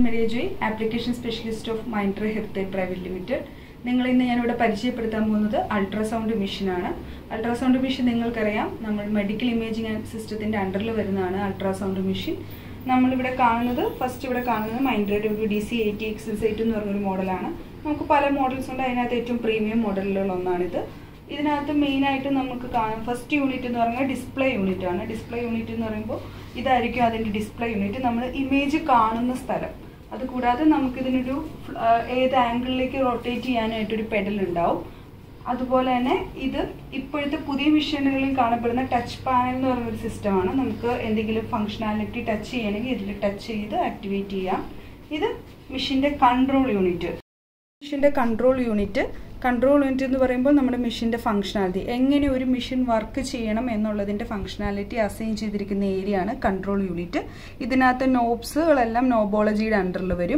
Maria Joy application specialist of Mindray health private limited നിങ്ങൾ ഇന്ന് ഞാനിവിടെ പരിചയപ്പെടുത്താൻ പോകുന്നത് അൾട്രാസൗണ്ട് മെഷീനാണ് അൾട്രാസൗണ്ട് മെഷീൻ നിങ്ങൾക്കറിയാം നമ്മൾ മെഡിക്കൽ ഇമേജിംഗ് ആൻഡ് സിസ്റ്റത്തിൻ്റെ അണ്ടറിൽ വരുന്നതാണ് അൾട്രാസൗണ്ട് മെഷീൻ നമ്മളിവിടെ കാണുന്നത് ഫസ്റ്റ് ഇവിടെ കാണുന്നത് Mindray W D C eighty excess eight എന്ന് പറഞ്ഞൊരു മോഡലാണ് നമുക്ക് പല മോഡൽസ് ഉണ്ട് അതിനകത്ത് ഏറ്റവും പ്രീമിയം മോഡലുകളിൽ ഒന്നാണിത് ഇതിനകത്ത് മെയിനായിട്ട് നമുക്ക് കാണാം ഫസ്റ്റ് യൂണിറ്റ് എന്ന് പറഞ്ഞാൽ ഡിസ്പ്ലേ യൂണിറ്റ് ആണ് ഡിസ്പ്ലേ യൂണിറ്റ് എന്ന് പറയുമ്പോൾ ഇതായിരിക്കും അതിൻ്റെ ഡിസ്പ്ലേ യൂണിറ്റ് നമ്മൾ ഇമേജ് കാണുന്ന സ്ഥലം അതുകൂടാതെ നമുക്കിതിനൊരു ഏത് ആംഗിളിലേക്ക് റൊട്ടേറ്റ് ചെയ്യാനായിട്ടൊരു പെഡൽ ഉണ്ടാവും അതുപോലെ തന്നെ ഇത് ഇപ്പോഴത്തെ പുതിയ മെഷീനുകളിൽ കാണപ്പെടുന്ന ടച്ച് പാനൽ എന്ന് പറയുന്ന ഒരു സിസ്റ്റമാണ് നമുക്ക് എന്തെങ്കിലും ഫങ്ഷനാലിറ്റി ടച്ച് ചെയ്യണമെങ്കിൽ ഇതിൽ ടച്ച് ചെയ്ത് ആക്ടിവേറ്റ് ചെയ്യാം ഇത് മെഷീൻ്റെ കൺട്രോൾ യൂണിറ്റ് മെഷീൻ്റെ കൺട്രോൾ യൂണിറ്റ് കൺട്രോൾ യൂണിറ്റ് എന്ന് പറയുമ്പോൾ നമ്മുടെ മെഷീൻ്റെ ഫങ്ഷനാലിറ്റി എങ്ങനെ ഒരു മെഷീൻ വർക്ക് ചെയ്യണം എന്നുള്ളതിൻ്റെ ഫങ്ഷനാലിറ്റി അസൈൻ ചെയ്തിരിക്കുന്ന ഏരിയ ആണ് കൺട്രോൾ യൂണിറ്റ് ഇതിനകത്ത് നോബ്സുകളെല്ലാം നോബോളജിയുടെ അണ്ടറിൽ വരും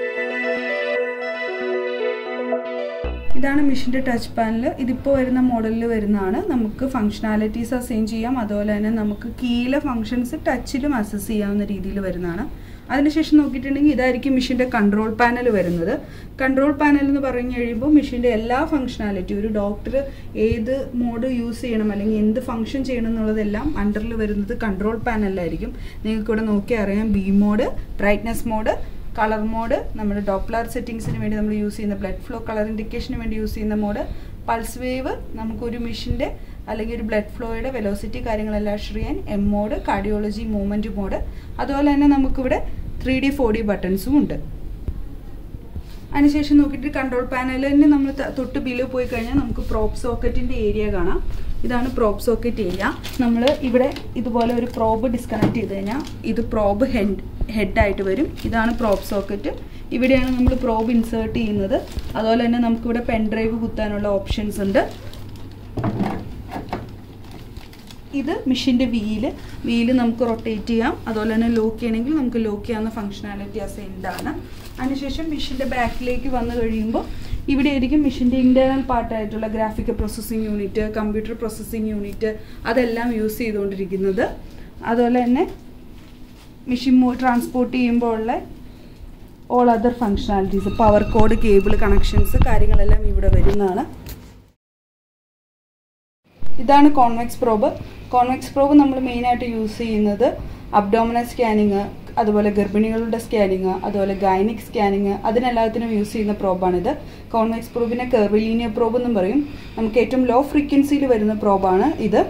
ഇതാണ് മെഷീൻ്റെ ടച്ച് പാനൽ ഇതിപ്പോൾ വരുന്ന മോഡലിൽ വരുന്നതാണ് നമുക്ക് ഫങ്ഷനാലിറ്റീസ് അസൈൻ ചെയ്യാം അതുപോലെ തന്നെ നമുക്ക് കീയിലെ ഫങ്ഷൻസ് ടച്ചിലും അസസ് ചെയ്യാവുന്ന രീതിയിൽ വരുന്നതാണ് അതിനുശേഷം നോക്കിയിട്ടുണ്ടെങ്കിൽ ഇതായിരിക്കും മെഷീൻ്റെ കൺട്രോൾ പാനൽ വരുന്നത് കൺട്രോൾ പാനൽ എന്ന് പറഞ്ഞു കഴിയുമ്പോൾ മെഷീൻ്റെ എല്ലാ ഫങ്ഷനാലിറ്റി ഒരു ഡോക്ടർ ഏത് മോഡ് യൂസ് ചെയ്യണം അല്ലെങ്കിൽ എന്ത് ഫങ്ഷൻ ചെയ്യണം എന്നുള്ളതെല്ലാം അണ്ടറിൽ വരുന്നത് കൺട്രോൾ പാനലിലായിരിക്കും നിങ്ങൾക്ക് ഇവിടെ നോക്കി അറിയാം B mode brightness mode colour mode നമ്മുടെ ഡോപ്ലർ സെറ്റിങ്സിന് വേണ്ടി നമ്മൾ യൂസ് ചെയ്യുന്ന ബ്ലഡ് ഫ്ലോ കളർ ഇൻഡിക്കേഷന് വേണ്ടി യൂസ് ചെയ്യുന്ന മോഡ് പൾസ് വേവ് നമുക്കൊരു മെഷീൻ്റെ അല്ലെങ്കിൽ ഒരു ബ്ലഡ് ഫ്ലോയുടെ വെലോസിറ്റി കാര്യങ്ങളെല്ലാം ഷെയർ ചെയ്യാൻ M mode cardiology movement mode അതുപോലെ തന്നെ നമുക്കിവിടെ ത്രീ ഡി ഫോർ ഡി ബട്ടൺസും ഉണ്ട് അതിനുശേഷം നോക്കിയിട്ട് കൺട്രോൾ പാനലിന് നമ്മൾ തൊട്ട് ബിലോ പോയി കഴിഞ്ഞാൽ നമുക്ക് പ്രോപ്പ് സോക്കറ്റിൻ്റെ ഏരിയ കാണാം ഇതാണ് പ്രോപ്പ് സോക്കറ്റ് ഏരിയ നമ്മൾ ഇവിടെ ഇതുപോലെ ഒരു പ്രോബ് ഡിസ്കണക്ട് ചെയ്ത് കഴിഞ്ഞാൽ ഇത് പ്രോബ് ഹെഡ് ഹെഡായിട്ട് വരും ഇതാണ് പ്രോപ്പ് സോക്കറ്റ് ഇവിടെയാണ് നമ്മൾ പ്രോബ് ഇൻസേർട്ട് ചെയ്യുന്നത് അതുപോലെ തന്നെ നമുക്കിവിടെ പെൻ ഡ്രൈവ് കുത്താനുള്ള ഓപ്ഷൻസ് ഉണ്ട് ഇത് മെഷീൻ്റെ വീല് വീല് നമുക്ക് റൊട്ടേറ്റ് ചെയ്യാം അതുപോലെ തന്നെ ലോക്ക് ചെയ്യണമെങ്കിൽ നമുക്ക് ലോക്ക് ചെയ്യാവുന്ന ഫങ്ഷനാലിറ്റി അസൈൻഡ് ആണ് അതിനുശേഷം മെഷീൻ്റെ ബാക്കിലേക്ക് വന്നു കഴിയുമ്പോൾ ഇവിടെ ആയിരിക്കും മെഷീൻ്റെ ഇൻറ്റേർണൽ പാർട്ടായിട്ടുള്ള graphical processing unit computer processing unit അതെല്ലാം യൂസ് ചെയ്തുകൊണ്ടിരിക്കുന്നത് അതുപോലെ തന്നെ മെഷീൻ ട്രാൻസ്പോർട്ട് ചെയ്യുമ്പോൾ ഉള്ള all other functionalities power cord cable connections കാര്യങ്ങളെല്ലാം ഇവിടെ വരുന്നതാണ് ഇതാണ് കോൺവെക്സ് പ്രോബ് കോൺവെക്സ് പ്രോബ് നമ്മൾ മെയിനായിട്ട് യൂസ് ചെയ്യുന്നത് അബ്ഡോമിനൽ സ്കാനിങ് അതുപോലെ ഗർഭിണികളുടെ സ്കാനിങ് അതുപോലെ ഗൈനിക് സ്കാനിങ് അതിനെല്ലാത്തിനും യൂസ് ചെയ്യുന്ന പ്രോബാണിത് കോൺവെക്സ് പ്രോബിനെ കെർവിലീനിയ പ്രോബ് എന്നും പറയും നമുക്ക് ഏറ്റവും ലോ ഫ്രീക്വൻസിയിൽ വരുന്ന പ്രോബാണ് ഇത്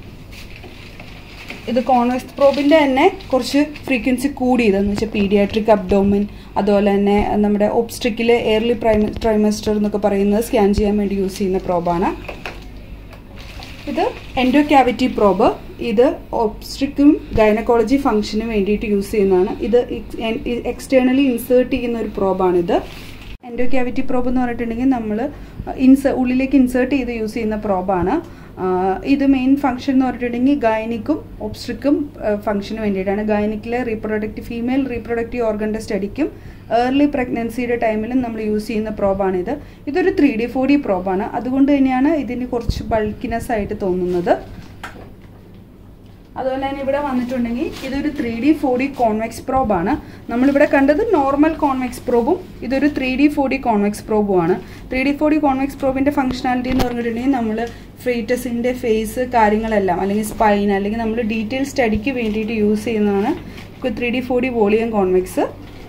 ഇത് കോൺവെക്സ് പ്രോബിൻ്റെ തന്നെ കുറച്ച് ഫ്രീക്വൻസി കൂടിയതെന്ന് വെച്ചാൽ പീഡിയാട്രിക് അബ്ഡോമിൻ അതുപോലെ തന്നെ നമ്മുടെ ഒബ്സ്ട്രിക്കിൽ എയർലി പ്രൈമ ട്രൈമസ്റ്റർ എന്നൊക്കെ പറയുന്നത് സ്കാൻ ചെയ്യാൻ വേണ്ടി യൂസ് ചെയ്യുന്ന പ്രോബാണ് ഇത് എൻഡോ ക്യാവിറ്റി പ്രോബ് ഇത് ഒബ്സ്ട്രിക്കും ഗൈനക്കോളജി ഫംഗ്ഷന് വേണ്ടിയിട്ട് യൂസ് ചെയ്യുന്നതാണ് ഇത് എക്സ്റ്റേണലി ഇൻസേർട്ട് ചെയ്യുന്ന ഒരു പ്രോബാണിത് എൻഡോ ക്യാവിറ്റി പ്രോബ് എന്ന് പറഞ്ഞിട്ടുണ്ടെങ്കിൽ നമ്മൾ ഇൻസേ ഉള്ളിലേക്ക് ഇൻസേർട്ട് ചെയ്ത് യൂസ് ചെയ്യുന്ന പ്രോബാണ് ഇത് മെയിൻ ഫംഗ്ഷൻ എന്ന് പറഞ്ഞിട്ടുണ്ടെങ്കിൽ ഗൈനിക്കും ഒബ്സ്ട്രിക്കും ഫംഗ്ഷന് വേണ്ടിയിട്ടാണ് ഗൈനിക്കിലെ റീപ്രൊഡക്റ്റീവ് ഫീമെയിൽ റീപ്രൊഡക്റ്റീവ് ഓർഗൻ്റെ സ്റ്റഡിക്കും ഏർലി പ്രഗ്നൻസിയുടെ ടൈമിലും നമ്മൾ യൂസ് ചെയ്യുന്ന പ്രോബാണിത് ഇതൊരു ത്രീ ഡി ഫോർ ഡി പ്രോബാണ് അതുകൊണ്ട് തന്നെയാണ് ഇതിന് കുറച്ച് ബൾക്കിനെസ് ആയിട്ട് തോന്നുന്നത് അതുപോലെ തന്നെ ഇവിടെ വന്നിട്ടുണ്ടെങ്കിൽ ഇതൊരു three D four D convex പ്രോബാണ് നമ്മളിവിടെ കണ്ടത് നോർമൽ കോൺവെക്സ് പ്രോബും ഇതൊരു three D four D convex പ്രോബുമാണ് three D four D convex പ്രോബിൻ്റെ ഫംഗ്ഷനാലിറ്റി എന്ന് പറഞ്ഞിട്ടുണ്ടെങ്കിൽ നമ്മൾ ഫ്രീറ്റസിൻ്റെ ഫേസ് കാര്യങ്ങളെല്ലാം അല്ലെങ്കിൽ സ്പൈൻ അല്ലെങ്കിൽ നമ്മൾ ഡീറ്റെയിൽ സ്റ്റഡിക്ക് വേണ്ടിയിട്ട് യൂസ് ചെയ്യുന്നതാണ് three D four D volume convex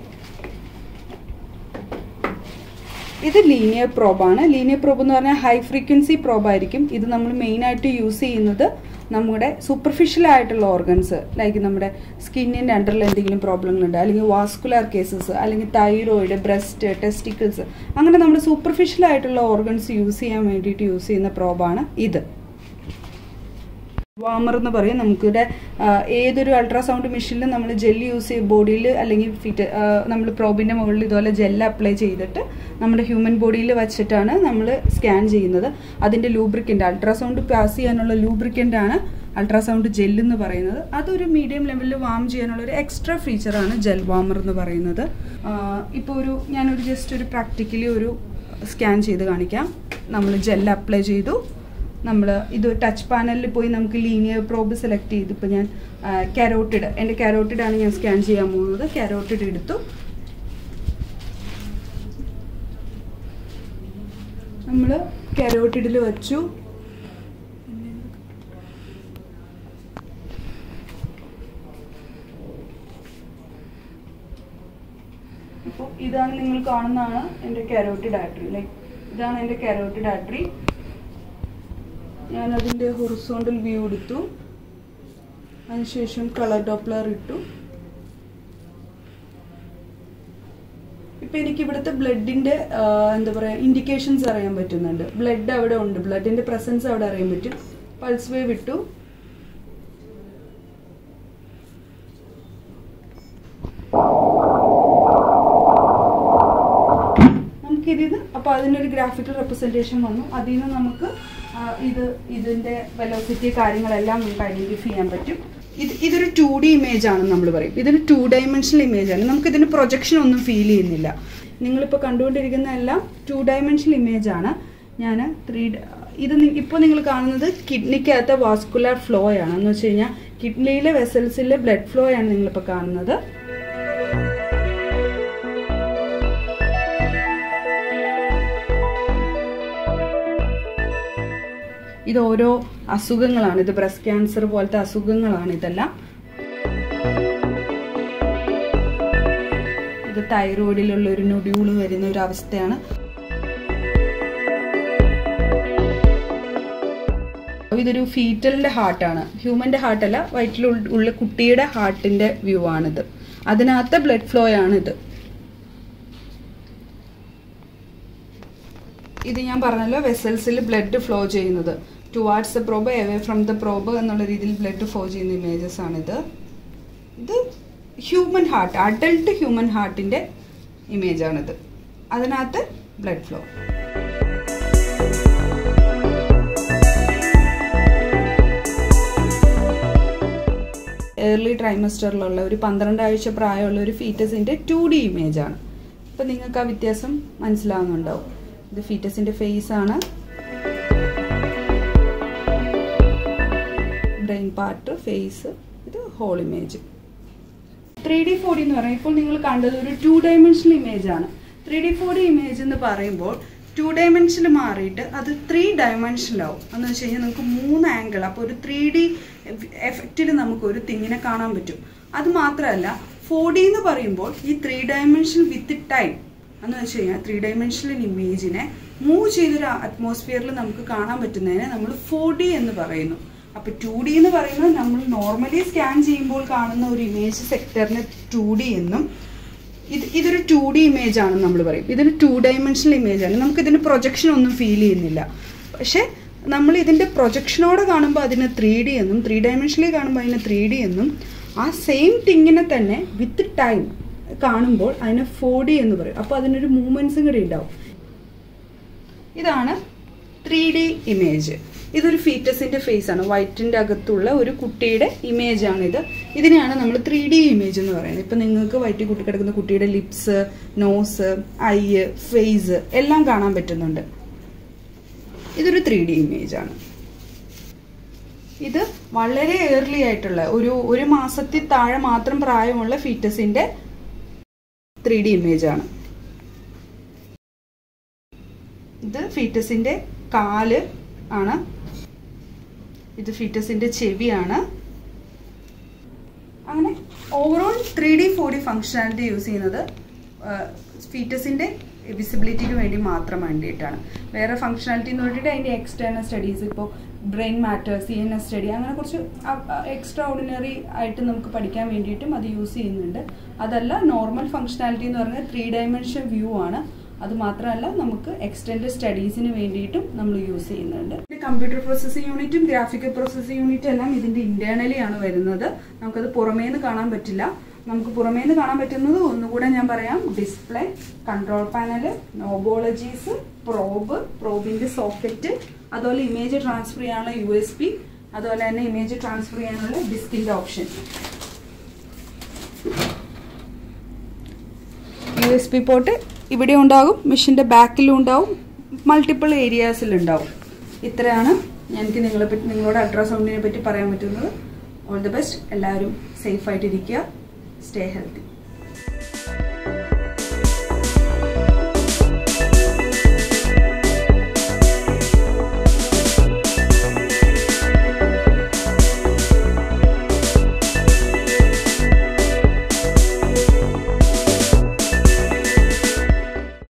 ഇത് ലീനിയർ പ്രോബാണ് ലീനിയർ പ്രോബ് എന്ന് പറഞ്ഞാൽ ഹൈ ഫ്രീക്വൻസി പ്രോബായിരിക്കും ഇത് നമ്മൾ മെയിനായിട്ട് യൂസ് ചെയ്യുന്നത് നമ്മുടെ സൂപ്പർഫിഷ്യൽ ആയിട്ടുള്ള ഓർഗൻസ് ലൈക്ക് നമ്മുടെ സ്കിന്നിൻ്റെ അണ്ടറിൽ എന്തെങ്കിലും പ്രോബ്ലങ്ങളുണ്ട് അല്ലെങ്കിൽ വാസ്കുലർ കേസസ് അല്ലെങ്കിൽ തൈറോയിഡ് ബ്രസ്റ്റ് ടെസ്റ്റിക്കിൾസ് അങ്ങനെ നമ്മുടെ സൂപ്പർഫിഷ്യൽ ആയിട്ടുള്ള ഓർഗൻസ് യൂസ് ചെയ്യാൻ വേണ്ടിയിട്ട് യൂസ് ചെയ്യുന്ന പ്രോബാണ് ഇത് വാമർ എന്ന് പറയും നമുക്കിവിടെ ഏതൊരു അൾട്രാസൗണ്ട് മെഷീനിലും നമ്മൾ ജെല്ല് യൂസ് ചെയ്യും ബോഡിയിൽ അല്ലെങ്കിൽ ഫിറ്റ് നമ്മൾ പ്രോബിൻ്റെ മുകളിൽ ഇതുപോലെ ജെല്ല് അപ്ലൈ ചെയ്തിട്ട് നമ്മുടെ ഹ്യൂമൻ ബോഡിയിൽ വെച്ചിട്ടാണ് നമ്മൾ സ്കാൻ ചെയ്യുന്നത് അതിൻ്റെ ലൂബ്രിക്കൻ്റ് അൾട്രാസൗണ്ട് പാസ് ചെയ്യാനുള്ള ലൂബ്രിക്കൻ്റ് ആണ് അൾട്രാസൗണ്ട് ജെല്ല് എന്ന് പറയുന്നത് അതൊരു മീഡിയം ലെവലിൽ വാം ചെയ്യാനുള്ള ഒരു എക്സ്ട്രാ ഫീച്ചറാണ് ജെൽ വാമർ എന്ന് പറയുന്നത് ഇപ്പോൾ ഒരു ഞാനൊരു ജസ്റ്റ് ഒരു പ്രാക്ടിക്കലി ഒരു സ്കാൻ ചെയ്ത് കാണിക്കാം നമ്മൾ ജെല്ല് അപ്ലൈ ചെയ്തു നമ്മൾ ഇത് ടച്ച് പാനലിൽ പോയി നമുക്ക് ലീനിയർ പ്രോബ് സെലക്ട് ചെയ്ത് ഇപ്പോൾ ഞാൻ കാരോട്ടിഡ് എൻ്റെ കാരോട്ടിഡ് ആണ് ഞാൻ സ്കാൻ ചെയ്യാൻ പോകുന്നത് കാരോട്ടിഡ് എടുത്തു നമ്മൾ കരോട്ടിഡിൽ വെച്ചു അപ്പോൾ ഇതാണ് നിങ്ങൾ കാണുന്നതാണ് എൻ്റെ കരോട്ടിഡ് ആർട്ടറി ലൈക്ക് ഇതാണ് എൻ്റെ കരോട്ടിഡ് ആർട്ടറി ഞാൻ അതിൻ്റെ ഹൊറിസോണ്ടൽ വ്യൂ എടുത്തു അതിനുശേഷം കളർ ഡോപ്ലർ ഇട്ടു ഇപ്പം എനിക്ക് ഇവിടുത്തെ ബ്ലഡിൻ്റെ എന്താ പറയുക ഇൻഡിക്കേഷൻസ് അറിയാൻ പറ്റുന്നുണ്ട് ബ്ലഡ് അവിടെ ഉണ്ട് ബ്ലഡിൻ്റെ പ്രസൻസ് അവിടെ അറിയാൻ പറ്റും പൾസ് വേവ് ഇട്ടു നമുക്കിതിന് അപ്പോൾ അതിനൊരു ഗ്രാഫിക്കൽ റെപ്രസെൻറ്റേഷൻ വന്നു അതിൽ നിന്ന് നമുക്ക് ആ, ഇത് ഇതിൻ്റെ വെലോസിറ്റി കാര്യങ്ങളെല്ലാം നമുക്ക് ഐഡൻറ്റിഫൈ ചെയ്യാൻ പറ്റും ഇത് ഇതൊരു ടു ഡി ഇമേജ് ആണെന്ന് നമ്മൾ പറയും ഇതൊരു ടു ഡയമെൻഷണൽ ഇമേജ് ആണ് നമുക്ക് ഇതിന് പ്രൊജക്ഷൻ ഒന്നും ഫീൽ ചെയ്യുന്നില്ല നിങ്ങളിപ്പോൾ കണ്ടുകൊണ്ടിരിക്കുന്ന എല്ലാം ടു ഡയമെൻഷണൽ ഇമേജ് ആണ് ഞാൻ ത്രീ ഇത് ഇപ്പോൾ നിങ്ങൾ കാണുന്നത് കിഡ്നിക്കകത്തെ വാസ്കുലർ ഫ്ലോ ആണ് എന്ന് വെച്ച് കഴിഞ്ഞാൽ കിഡ്നിയിലെ വെസൽസിലെ ബ്ലഡ് ഫ്ലോ ആണ് നിങ്ങളിപ്പോൾ കാണുന്നത് ഇത് ഓരോ അസുഖങ്ങളാണ് ഇത് ബ്രസ്റ്റ് ക്യാൻസർ പോലത്തെ അസുഖങ്ങളാണ് ഇതെല്ലാം ഇത് തൈറോയിഡിലുള്ള ഒരു നൊഡ്യൂള് വരുന്ന ഒരു അവസ്ഥയാണ് ഇതൊരു ഫീറ്റലിന്റെ ഹാർട്ടാണ് ഹ്യൂമന്റെ ഹാർട്ടല്ല വയറ്റിലുള്ള കുട്ടിയുടെ ഹാർട്ടിന്റെ വ്യൂ ആണിത് അതിനകത്തെ ബ്ലഡ് ഫ്ലോ ആണ് ഇത് ഇത് ഞാൻ പറഞ്ഞല്ലോ വെസൽസിൽ ബ്ലഡ് ഫ്ലോ ചെയ്യുന്നത് towards the probe away from the probe എന്നുള്ള രീതിയിൽ ബ്ലഡ് ഫ്ലോ ചെയ്യുന്ന ഇമേജസ് ആണിത് ഇത് ഹ്യൂമൻ ഹാർട്ട് അഡൾട്ട് ഹ്യൂമൻ ഹാർട്ടിൻ്റെ ഇമേജ് ആണിത് അതിനകത്ത് ബ്ലഡ് ഫ്ലോ ഏർലി ട്രൈമസ്റ്ററിലുള്ള ഒരു പന്ത്രണ്ട് ആഴ്ച പ്രായമുള്ള ഒരു ഫീറ്റസിൻ്റെ ടു ഡി ഇമേജ് ആണ് അപ്പം നിങ്ങൾക്ക് ആ വ്യത്യാസം മനസ്സിലാവുന്നുണ്ടാവും ഇത് ഫീറ്റസിൻ്റെ ഫേസ് ആണ് ബ്രെയിൻ പാർട്ട് ഫേസ് ഇത് whole image three D four D എന്ന് പറയുമ്പോൾ ഇപ്പോൾ നിങ്ങൾ കണ്ടത് ഒരു ടു ഡയമെൻഷണൽ ഇമേജ് ആണ് three D four D image എന്ന് പറയുമ്പോൾ ടു ഡയമെൻഷനിൽ മാറിയിട്ട് അത് ത്രീ ഡയമെൻഷനിലാവും എന്ന് വെച്ച് കഴിഞ്ഞാൽ നമുക്ക് മൂന്ന് ആംഗിൾ അപ്പോൾ ഒരു ത്രീ ഡി എഫക്റ്റിൽ നമുക്ക് ഒരു തിങ്ങിനെ കാണാൻ പറ്റും അത് മാത്രമല്ല ഫോർ ഡി എന്ന് പറയുമ്പോൾ ഈ ത്രീ ഡയമെൻഷൻ വിത്ത് ടൈം എന്ന് വെച്ച് കഴിഞ്ഞാൽ ത്രീ ഡയമെൻഷണൽ ഇമേജിനെ മൂവ് ചെയ്തൊരു അറ്റ്മോസ്ഫിയറിൽ നമുക്ക് കാണാൻ പറ്റുന്നതിനെ നമ്മൾ ഫോർ ഡി എന്ന് പറയുന്നു അപ്പോൾ ടു ഡി എന്ന് പറയുന്നത് നമ്മൾ നോർമലി സ്കാൻ ചെയ്യുമ്പോൾ കാണുന്ന ഒരു ഇമേജ് സെക്ടറിന് ടു ഡി എന്നും ഇത് ഇതൊരു ടു ഡി ഇമേജ് ആണെന്ന് നമ്മൾ പറയും ഇതൊരു ടു ഡയമെൻഷണൽ ഇമേജ് ആണ് നമുക്ക് ഇതിന് പ്രൊജക്ഷൻ ഒന്നും ഫീൽ ചെയ്യുന്നില്ല പക്ഷേ നമ്മൾ ഇതിൻ്റെ പ്രൊജക്ഷനോടെ കാണുമ്പോൾ അതിന് ത്രീ ഡി എന്നും ത്രീ ഡയമെൻഷനിൽ കാണുമ്പോൾ അതിന് ത്രീ ഡി എന്നും ആ സെയിം തിങ്ങിനെ തന്നെ വിത്ത് ടൈം കാണുമ്പോൾ അതിനെ ഫോർ ഡി എന്ന് പറയും അപ്പോൾ അതിനൊരു മൂവ്മെൻറ്റ്സും കൂടി ഉണ്ടാവും ഇതാണ് ത്രീ ഡി ഇമേജ് ഇതൊരു ഫീറ്റസിന്റെ ഫേസ് ആണ് വയറ്റിന്റെ അകത്തുള്ള ഒരു കുട്ടിയുടെ ഇമേജ് ആണ് ഇത് ഇതിനെയാണ് നമ്മൾ ത്രീ ഡി ഇമേജ് എന്ന് പറയുന്നത് ഇപ്പൊ നിങ്ങൾക്ക് വയറ്റിൽ കുട്ടി കിടക്കുന്ന കുട്ടിയുടെ ലിപ്സ് നോസ് ഐ ഫേസ് എല്ലാം കാണാൻ പറ്റുന്നുണ്ട് ഇതൊരു ത്രീ ഡി ഇമേജ് ആണ് ഇത് വളരെ ഏർലി ആയിട്ടുള്ള ഒരു ഒരു മാസത്തിൽ താഴെ മാത്രം പ്രായമുള്ള ഫീറ്റസിന്റെ ത്രീ ഡി ഇമേജ് ആണ് ഇത് ഫീറ്റസിന്റെ കാല് ആണ് ഇത് ഫീറ്റസിന്റെ ചെവിയാണ് അങ്ങനെ overall three D four D functionality use ചെയ്യുന്നത് ഫീറ്റസിന്റെ വിസിബിലിറ്റിക്ക് വേണ്ടി മാത്രം വേണ്ടിയിട്ടാണ് വേറെ ഫങ്ഷനാലിറ്റി എന്ന് പറഞ്ഞിട്ട് അതിൻ്റെ എക്സ്റ്റേണൽ സ്റ്റഡീസ് ഇപ്പോൾ brain matter C N S study അങ്ങനെ കുറച്ച് എക്സ്ട്രാ ഓർഡിനറി ആയിട്ട് നമുക്ക് പഠിക്കാൻ വേണ്ടിയിട്ടും അത് യൂസ് ചെയ്യുന്നുണ്ട് അതല്ല നോർമൽ ഫങ്ഷനാലിറ്റി എന്ന് പറഞ്ഞാൽ ത്രീ ഡയമെൻഷൻ വ്യൂ ആണ് അത് മാത്രമല്ല നമുക്ക് എക്സ്റ്റൻഡ് സ്റ്റഡീസിന് വേണ്ടിയിട്ടും നമ്മൾ യൂസ് ചെയ്യുന്നുണ്ട് കമ്പ്യൂട്ടർ പ്രോസസ്സിംഗ് യൂണിറ്റും ഗ്രാഫിക്കൽ പ്രോസസ്സിംഗ് യൂണിറ്റും എല്ലാം ഇതിന്റെ ഇന്റേണലി ആണ് വരുന്നത് നമുക്കത് പുറമേ നിന്ന് കാണാൻ പറ്റില്ല നമുക്ക് പുറമേ നിന്ന് കാണാൻ പറ്റുന്നത് ഒന്നുകൂടെ ഞാൻ പറയാം display control panel knobologies probe പ്രോബിന്റെ സോക്കറ്റ് അതുപോലെ ഇമേജ് ട്രാൻസ്ഫർ ചെയ്യാനുള്ള യു എസ് പി അതുപോലെ തന്നെ ഇമേജ് ട്രാൻസ്ഫർ ചെയ്യാനുള്ള ഡിസ്കിന്റെ option U S P port ഇവിടെ ഉണ്ടാകും മെഷീൻ്റെ ബാക്കിലും ഉണ്ടാവും മൾട്ടിപ്പിൾ ഏരിയാസിലുണ്ടാവും ഇത്രയാണ് എനിക്ക് നിങ്ങളെ പറ്റി നിങ്ങളോട് അൾട്രാസൗണ്ടിനെ പറ്റി പറയാൻ പറ്റുന്നത് ഓൾ ദി ബെസ്റ്റ് എല്ലാവരും സേഫ് ആയിട്ടിരിക്കുക സ്റ്റേ ഹെൽത്തി